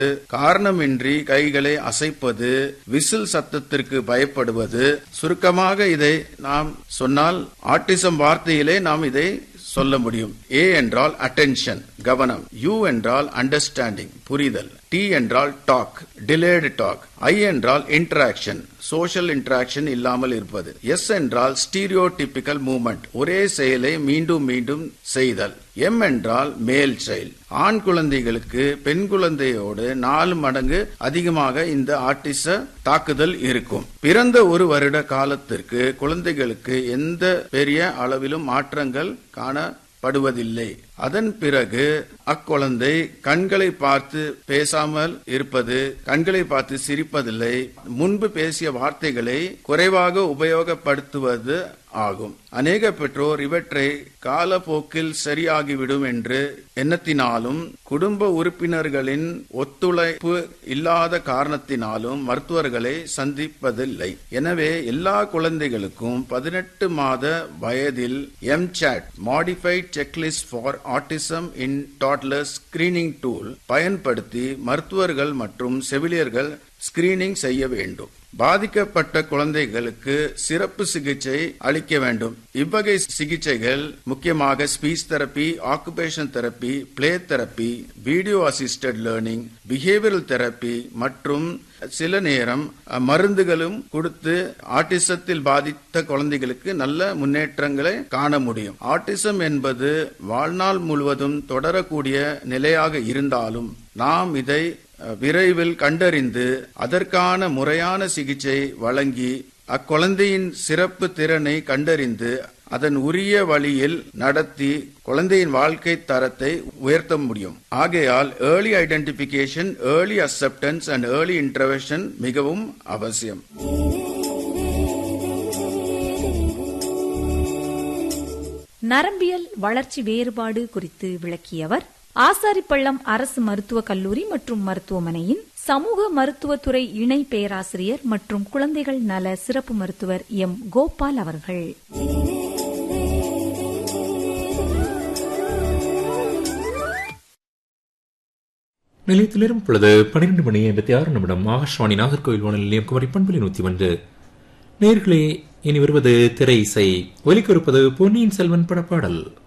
காரணமின்றி கைகளை அசைப்பது விசில் சத்தத்திற்கு பயப்படுவது சுருக்கமாக இதை நாம் சொன்னால் ஆட்டிசம் வார்த்தையிலே நாம் இதை சொல்ல முடியும் ஏ என்றால் அட்டென்ஷன் கவனம் யூ என்றால் அண்டர்ஸ்டாண்டிங் புரிதல் டி என்றால் டாக் டிலேடு டாக் ஐ என்றால் இன்டராக்ஷன் சோஷியல் இன்டராக்ஷன் இல்லாமல் இருப்பது எஸ் என்றால் ஸ்டீரியோ டிபிக்கல் மூவ்மெண்ட் ஒரே செயலை மீண்டும் மீண்டும் செய்தல் எம் என்றால் மேல் சைல்ட் ஆண் குழந்தைகளுக்கு பெண் குழந்தையோடு நாலு மடங்கு அதிகமாக இந்த ஆட்டிச தாக்குதல் இருக்கும் பிறந்த ஒரு வருட காலத்திற்கு குழந்தைகளுக்கு எந்த பெரிய அளவிலும் மாற்றங்கள் காணப்படுவதில்லை அதன் பிறகு அக்குழந்தை கண்களை பார்த்து பேசாமல் இருப்பது கண்களை பார்த்து சிரிப்பதில்லை முன்பு பேசிய வார்த்தைகளை குறைவாக உபயோகப்படுத்துவது ஆகும் அநேக பெற்றோர் இவற்றை காலப்போக்கில் சரியாகிவிடும் என்று எண்ணத்தினாலும் குடும்ப உறுப்பினர்களின் ஒத்துழைப்பு இல்லாத காரணத்தினாலும் மருத்துவர்களை சந்திப்பதில்லை எனவே எல்லா குழந்தைகளுக்கும் பதினெட்டு மாத வயதில் M chat modified checklist for autism in toddlers screening tool பயன்படுத்தி மருத்துவர்கள் மற்றும் செவிலியர்கள் ஸ்கிரீனிங் செய்ய வேண்டும் பாதிக்கப்பட்ட குழந்தைகளுக்கு சிறப்பு சிகிச்சை அளிக்க வேண்டும் இவ்வகை சிகிச்சைகள் முக்கியமாக speech therapy occupation therapy play therapy video assisted learning behavioural therapy மற்றும் சில நேரம் மருந்துகளும் கொடுத்து ஆட்டிசத்தில் பாதித்த குழந்தைகளுக்கு நல்ல முன்னேற்றங்களை காண முடியும் ஆட்டிசம் என்பது வாழ்நாள் முழுவதும் தொடரக்கூடிய நிலையாக இருந்தாலும் நாம் இதை விரைவில் கண்டறிந்து அதற்கான முறையான சிகிச்சை வழங்கி அக்குழந்தையின் சிறப்பு திறனை கண்டறிந்து அதன் உரிய வழியில் நடத்தி குழந்தையின் வாழ்க்கை தரத்தை உயர்த்த முடியும் ஆகையால் early identification early acceptance and early intervention மிகவும் அவசியம் நரம்பியல் வளர்ச்சி வேறுபாடு குறித்து விளக்கியவர் ஆசாரிப்பள்ளம் அரசு மருத்துவக் கல்லூரி மற்றும் மருத்துவமனையின் சமூக மருத்துவத்துறை இணை பேராசிரியர் மற்றும் குழந்தைகள் நல சிறப்பு மருத்துவர் எம் கோபால் அவர்கள் நிலையத்திலிரும் பொழுது பன்னிரண்டு மணி எண்பத்தி ஆறு நிமிடம் ஆகாஷ்வாணி நாகர்கோவில் வானொலி நிலையம் குமரி பண்புலி நூத்தி ஒன்று நேர்களே இனி வருவது திரை இசை ஒலிக்கொருப்பது பொன்னியின் செல்வன் படப்பாடல்